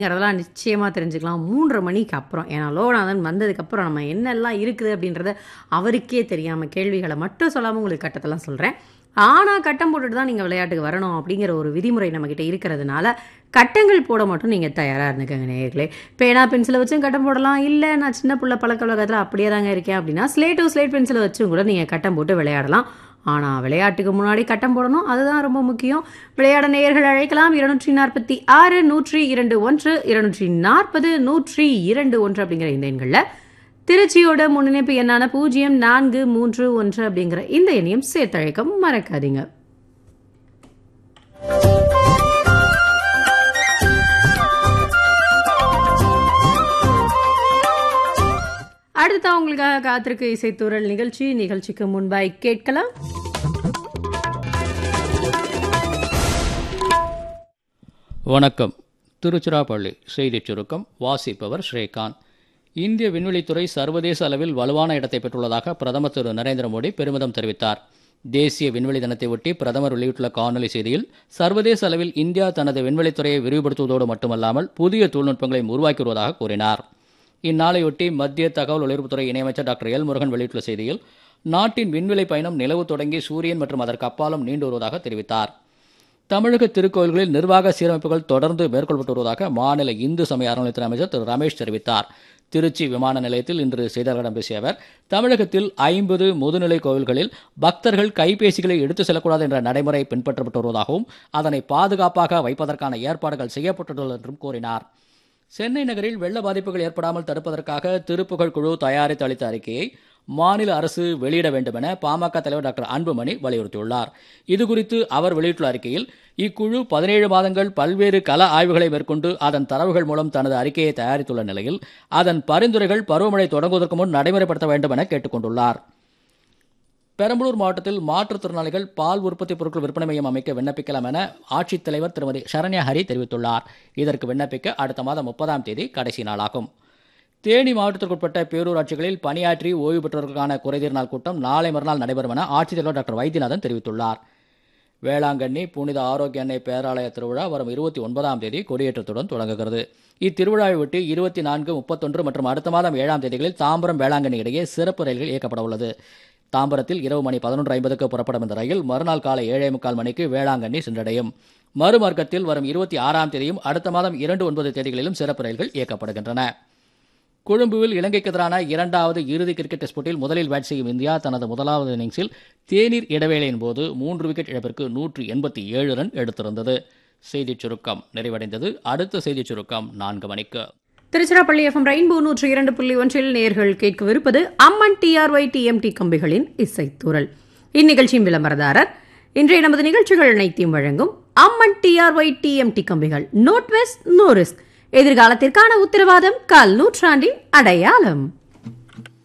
அதெல்லாம் நிச்சயமா தெரிஞ்சுக்கலாம். 3:30 மணிக்கு அப்புறம். ஏன்னா, லோகநாதன் வந்ததுக்கப்புறம் நம்ம என்னெல்லாம் இருக்குது அப்படின்றத அவருக்கே தெரியாம கேள்விகள மட்டும் சொல்லாம உங்களுக்கு கட்டத்தெல்லாம் சொல்றேன். ஆனா, கட்டம் போட்டுட்டு தான் நீங்க விளையாட்டுக்கு வரணும் அப்படிங்கிற ஒரு விதிமுறை நம்மகிட்ட இருக்கிறதுனால, கட்டங்கள் போட மட்டும் நீங்க தயாரா இருந்துக்கங்க நேயர்களே. பேனா, பென்சில வச்சும் கட்டம் போடலாம். இல்ல நான் சின்ன புள்ள பழக்கவழக்கத்துல அப்படியே தாங்க இருக்கேன் அப்படின்னா, ஸ்லேட்டும் ஸ்லேட் பென்சில வச்சும் கூட நீங்க கட்டம் போட்டு விளையாடலாம். ஆனா, விளையாட்டுக்கு முன்னாடி கட்டம் போடணும். அதுதான் ரொம்ப முக்கியம். விளையாட நேயர்கள் அழைக்கலாம் 246 102 1 240 102 அப்படிங்கிற இந்த எண்கள்ல திருச்சியோட முன்னிணைப்பு எண்ணான 0431 அப்படிங்கிற இந்த எண்ணையும் சேர்த்தழைக்க மறக்காதீங்க. அடுத்ததா உங்களுக்காக காத்திருக்கு இசைத்தூரல் நிகழ்ச்சி. நிகழ்ச்சிக்கு முன்பாய் கேட்கலாம். வணக்கம் திருச்சிராப்பள்ளி செய்திச் சுருக்கம் வாசிப்பவர் ஸ்ரீகாந்த் இந்திய விண்வெளித்துறை சர்வதேச அளவில் வலுவான இடத்தை பெற்றுள்ளதாக பிரதமர் திரு நரேந்திர மோடி பெருமிதம் தெரிவித்தார் தேசிய விண்வெளி தினத்தை ஒட்டி பிரதமர் வெளியிட்டுள்ள காணொலி செய்தியில் சர்வதேச அளவில் இந்தியா தனது விண்வெளித்துறையை விரிவுபடுத்துவதோடு மட்டுமல்லாமல் புதிய தொழில்நுட்பங்களையும் உருவாக்கி வருவதாக கூறினார் இந்நாளையொட்டி மத்திய தகவல் ஒலிபரப்புத்துறை இணையமைச்சர் டாக்டர் எல் முருகன் வெளியிட்டுள்ள செய்தியில் நாட்டின் விண்வெளி பயணம் நிலவு தொடங்கி சூரியன் மற்றும் அதற்கு அப்பாலும் நீண்டு வருவதாக தெரிவித்தார் தமிழக திருக்கோயில்களில் நிர்வாக சீரமைப்புகள் தொடர்ந்து மேற்கொள்ளப்பட்டு வருவதாக மாநில இந்து சமய அறநிலையத்துறை அமைச்சர் திரு ரமேஷ் தெரிவித்தார் திருச்சி விமான நிலையத்தில் இன்று செய்தியாளர்களிடம் பேசிய அவர் தமிழகத்தில் ஐம்பது முதுநிலை கோவில்களில் பக்தர்கள் கைபேசிகளை எடுத்து செல்லக்கூடாது என்ற நடைமுறை பின்பற்றப்பட்டு வருவதாகவும் அதனை பாதுகாப்பாக வைப்பதற்கான ஏற்பாடுகள் செய்யப்பட்டுள்ளது என்றும் கூறினார் சென்னை நகரில் வெள்ள பாதிப்புகள் ஏற்படாமல் தடுப்பதற்காக திருப்புகழ் குழு தயாரித்து அளித்த அறிக்கையை மாநில அரசு வெளியிட வேண்டும் என பாமக தலைவர் டாக்டர் அன்புமணி வலியுறுத்தியுள்ளார் இதுகுறித்து அவர் வெளியிட்டுள்ள அறிக்கையில் இக்குழு பதினேழு மாதங்கள் பல்வேறு கள ஆய்வுகளை மேற்கொண்டு அதன் தரவுகள் மூலம் தனது அறிக்கையை தயாரித்துள்ள நிலையில் அதன் பரிந்துரைகள் பருவமழை தொடங்குவதற்கு முன் நடைமுறைப்படுத்த வேண்டும் என கேட்டுக் கொண்டுள்ளார் பெரம்பலூர் மாவட்டத்தில் மாற்றுத்திறனாளிகள் பால் உற்பத்தி பொருட்கள் விற்பனை மையம் அமைக்க விண்ணப்பிக்கலாம் என ஆட்சித்தலைவர் திருமதி சரண்யா ஹரி தெரிவித்துள்ளார் இதற்கு விண்ணப்பிக்க அடுத்த மாதம் முப்பதாம் தேதி கடைசி நாளாகும் தேனி மாவட்டத்திற்குட்பட்ட பேரூராட்சிகளில் பணியாற்றி ஓய்வு பெற்றவர்களுக்கான குறைதீர் நாள் கூட்டம் நாளை மறுநாள் நடைபெறும் என ஆட்சித்தலைவர் டாக்டர் வைத்தியநாதன் தெரிவித்துள்ளார் வேளாங்கண்ணி புனித ஆரோக்கிய அன்னை பேராலய திருவிழா வரும் இருபத்தி ஒன்பதாம் தேதி கொடியேற்றத்துடன் தொடங்குகிறது இத்திருவிழாவை ஒட்டி இருபத்தி நான்கு முப்பத்தொன்று மற்றும் அடுத்த மாதம் ஏழாம் தேதிகளில் தாம்பரம் வேளாங்கண்ணி இடையே சிறப்பு ரயில்கள் இயக்கப்பட உள்ளது தாம்பரத்தில் இரவு மணி பதினொன்று ஐம்பதுக்கு புறப்படும் இந்த ரயில் மறுநாள் காலை ஏழே முக்கால் மணிக்கு வேளாங்கண்ணி சென்றடையும் மறுமார்க்கத்தில் வரும் இருபத்தி ஆறாம் தேதியும் அடுத்த மாதம் இரண்டு ஒன்பது தேதிகளிலும் சிறப்பு ரயில்கள் இயக்கப்படுகின்றன கொழும்புவில் இலங்கைக்கு எதிரான இரண்டாவது இறுதி கிரிக்கெட் டெஸ்ட் போட்டியில் முதலில் பேட் செய்யும் இந்தியா தனது முதலாவது இன்னிங்ஸில் தேநீர் இடைவேளையின் போது மூன்று விக்கெட் இழப்பிற்கு நூற்றி எண்பத்தி ஏழு ரன் எடுத்திருந்தது செய்திச் சுருக்கம் நிறைவடைந்தது அடுத்த செய்திச் சுருக்கம் நான்கு மணிக்கு திருச்சிராப்பள்ளி எஃப்எம் ரெயின்போ நூற்றி இரண்டு புள்ளி ஒன்றில் நேர்கள் கேட்கவிருப்பது அம்மன் டிஆர்ஒய் டிஎம்டி கம்பிகளின் இசைத்தூரல் இந்நிகழ்ச்சியின் விளம்பரதாரர் இன்றைய நமது நிகழ்ச்சிகள் அனைத்தையும் வழங்கும் அம்மன் டிஆர்ஒய் டிஎம்டி கம்பிகள் நோட் வெஸ்ட் நோ ரிஸ்க் எதிர்காலத்திற்கான உத்தரவாதம் கால் நூற்றாண்டின் அடையாளம்